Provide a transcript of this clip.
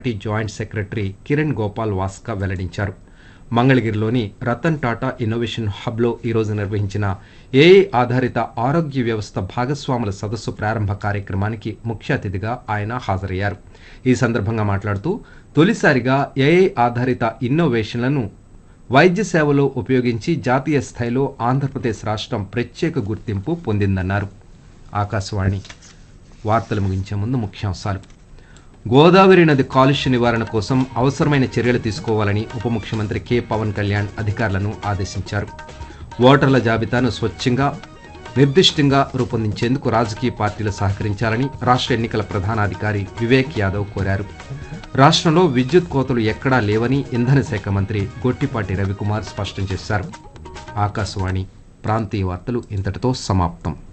party joint secretary Kiran Gopal Vaska వెల్లడించారు మంగళగిరిలోని Ratan Tata innovation హబ్లో ఈరోజు నిర్వహించిన ఏఐ ఆధారిత ఆరోగ్య వ్యవస్థ భాగస్వాముల సదస్సు ప్రారంభ కార్యక్రమానికి ముఖ్య అతిథిగా ఆయన హాజరయ్యారు ఈ సందర్భంగా మాట్లాడుతూ తొలిసారిగా ఏఐ ఆధారిత ఇన్నోవేషన్లను వైద్య సేవలో ఉపయోగించి జాతీయ స్థాయిలో ఆంధ్రప్రదేశ్ రాష్ట్రం ప్రత్యేక గుర్తింపు పొందిందన్నారు ఆకాశవాణి వార్తలు ముగించే ముందు ముఖ్యాంశాలు గోదావరి నది కాలుష్య నివారణ కోసం అవసరమైన చర్యలు తీసుకోవాలని ఉప ముఖ్యమంత్రి కె పవన్ కళ్యాణ్ అధికారులను ఆదేశించారు ఓటర్ల జాబితాను స్వచ్ఛంగా నిర్దిష్టంగా రూపొందించేందుకు రాజకీయ పార్టీలు సహకరించాలని రాష్ట్ర ఎన్నికల ప్రధానాధికారి వివేక్ యాదవ్ కోరారు రాష్ట్రంలో విద్యుత్ కోతలు ఎక్కడా లేవని ఇంధన శాఖ మంత్రి గొట్టిపాటి రవికుమార్ స్పష్టం చేశారు ఆకాశవాణి ప్రాంతీయ వార్తలు ఇంతటితో సమాప్తం